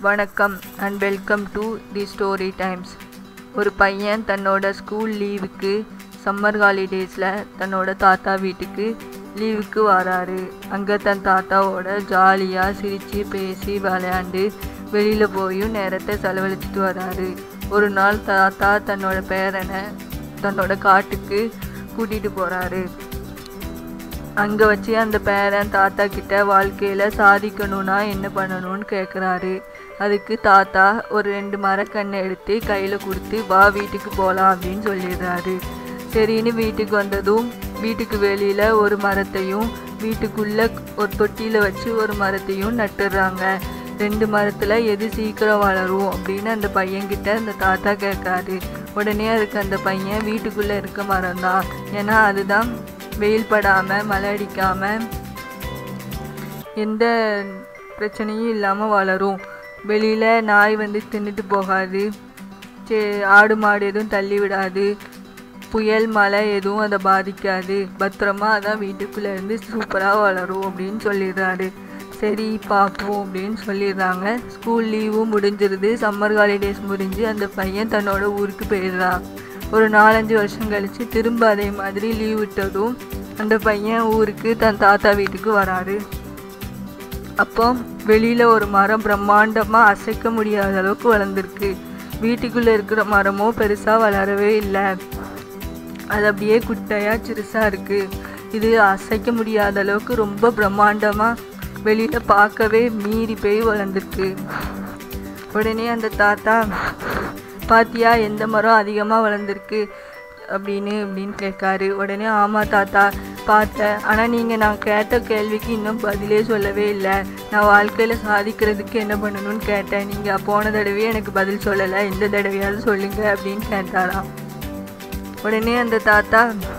வணக்கம் and welcome to the story times ஒரு பையன் தன்னோட ஸ்கூல் லீவுக்கு சம்மர் ஹாலிடேஸில் தன்னோட தாத்தா வீட்டுக்கு லீவுக்கு வராரு அங்கே தன் தாத்தாவோட ஜாலியாக சிரித்து பேசி விளையாண்டு வெளியில் போயும் நேரத்தை செலவழிச்சிட்டு வராரு ஒரு நாள் தாத்தா தன்னோட பேரனை தன்னோட காட்டுக்கு கூட்டிகிட்டு போகிறாரு அங்கே வச்சு அந்த பேரன் தாத்தா கிட்ட வாழ்க்கையில் சாதிக்கணும்னா என்ன பண்ணணும்னு கேட்குறாரு அதுக்கு தாத்தா ஒரு ரெண்டு மரக்கண்ணை எடுத்து கையில் கொடுத்து வா வீட்டுக்கு போகலாம் அப்படின்னு சொல்லிடுறாரு சரின்னு வீட்டுக்கு வந்ததும் வீட்டுக்கு வெளியில் ஒரு மரத்தையும் வீட்டுக்குள்ளே ஒரு தொட்டியில் வச்சு ஒரு மரத்தையும் நட்டுடுறாங்க ரெண்டு மரத்தில் எது சீக்கிரம் வளரும் அப்படின்னு அந்த பையன்கிட்ட அந்த தாத்தா கேட்காரு உடனே அதுக்கு அந்த பையன் வீட்டுக்குள்ளே இருக்க மரம் தான் ஏன்னா அதுதான் வெயில் படாமல் மழை அடிக்காமல் எந்த பிரச்சனையும் இல்லாமல் வளரும் வெளியில் நாய் வந்து தின்னுட்டு போகாது சே ஆடு மாடு எதுவும் தள்ளி விடாது புயல் மழை எதுவும் அதை பாதிக்காது பத்திரமா அதான் வீட்டுக்குள்ளே இருந்து சூப்பராக வளரும் அப்படின்னு சொல்லிடுறாரு சரி பார்ப்போம் அப்படின்னு சொல்லிடுறாங்க ஸ்கூல் லீவும் முடிஞ்சிருது சம்மர் ஹாலிடேஸ் முடிஞ்சு அந்த பையன் தன்னோட ஊருக்கு போயிடுறான் ஒரு நாலஞ்சு வருஷம் கழித்து திரும்ப அதே மாதிரி லீவ் விட்டதும் அந்த பையன் ஊருக்கு தன் தாத்தா வீட்டுக்கு வராரு அப்போ வெளியில் ஒரு மரம் பிரம்மாண்டமாக அசைக்க முடியாத அளவுக்கு வளர்ந்துருக்கு வீட்டுக்குள்ளே இருக்கிற மரமும் பெருசாக வளரவே இல்லை அது அப்படியே குட்டையாக சிறுசாக இருக்குது இது அசைக்க முடியாத அளவுக்கு ரொம்ப பிரம்மாண்டமாக வெளியில் பார்க்கவே மீறி போய் வளர்ந்துருக்கு உடனே அந்த தாத்தா பாத்தியா எந்த மரம் அதிகமாக வளர்ந்துருக்கு அப்படின்னு அப்படின்னு கேட்காரு உடனே ஆமாம் தாத்தா பார்த்தேன் ஆனால் நீங்கள் நான் கேட்ட கேள்விக்கு இன்னும் பதிலே சொல்லவே இல்லை நான் வாழ்க்கையில் சாதிக்கிறதுக்கு என்ன பண்ணணும்னு கேட்டேன் நீங்கள் போன தடவையே எனக்கு பதில் சொல்லலை இந்த தடவையாவது சொல்லுங்க அப்படின்னு கேட்டாராம் உடனே அந்த தாத்தா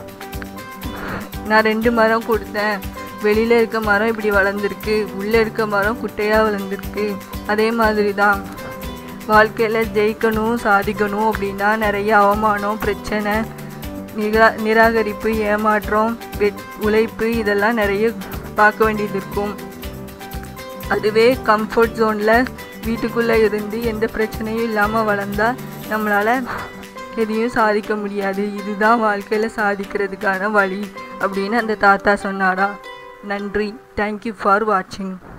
நான் ரெண்டு மரம் கொடுத்தேன் வெளியில் இருக்க மரம் இப்படி வளர்ந்துருக்கு உள்ளே இருக்க மரம் குட்டையாக வளர்ந்துருக்கு அதே மாதிரி தான் வாழ்க்கையில் ஜெயிக்கணும் சாதிக்கணும் அப்படின்னா நிறைய அவமானம் பிரச்சனை நிரா நிராகரிப்பு ஏமாற்றம் வெட் உழைப்பு இதெல்லாம் நிறைய பார்க்க வேண்டியது இருக்கும் அதுவே கம்ஃபர்ட் ஜோனில் வீட்டுக்குள்ளே இருந்து எந்த பிரச்சனையும் இல்லாமல் வளர்ந்தால் நம்மளால் எதையும் சாதிக்க முடியாது இதுதான் வாழ்க்கையில் சாதிக்கிறதுக்கான வழி அப்படின்னு அந்த தாத்தா சொன்னாரா நன்றி தேங்க்யூ ஃபார் வாட்சிங்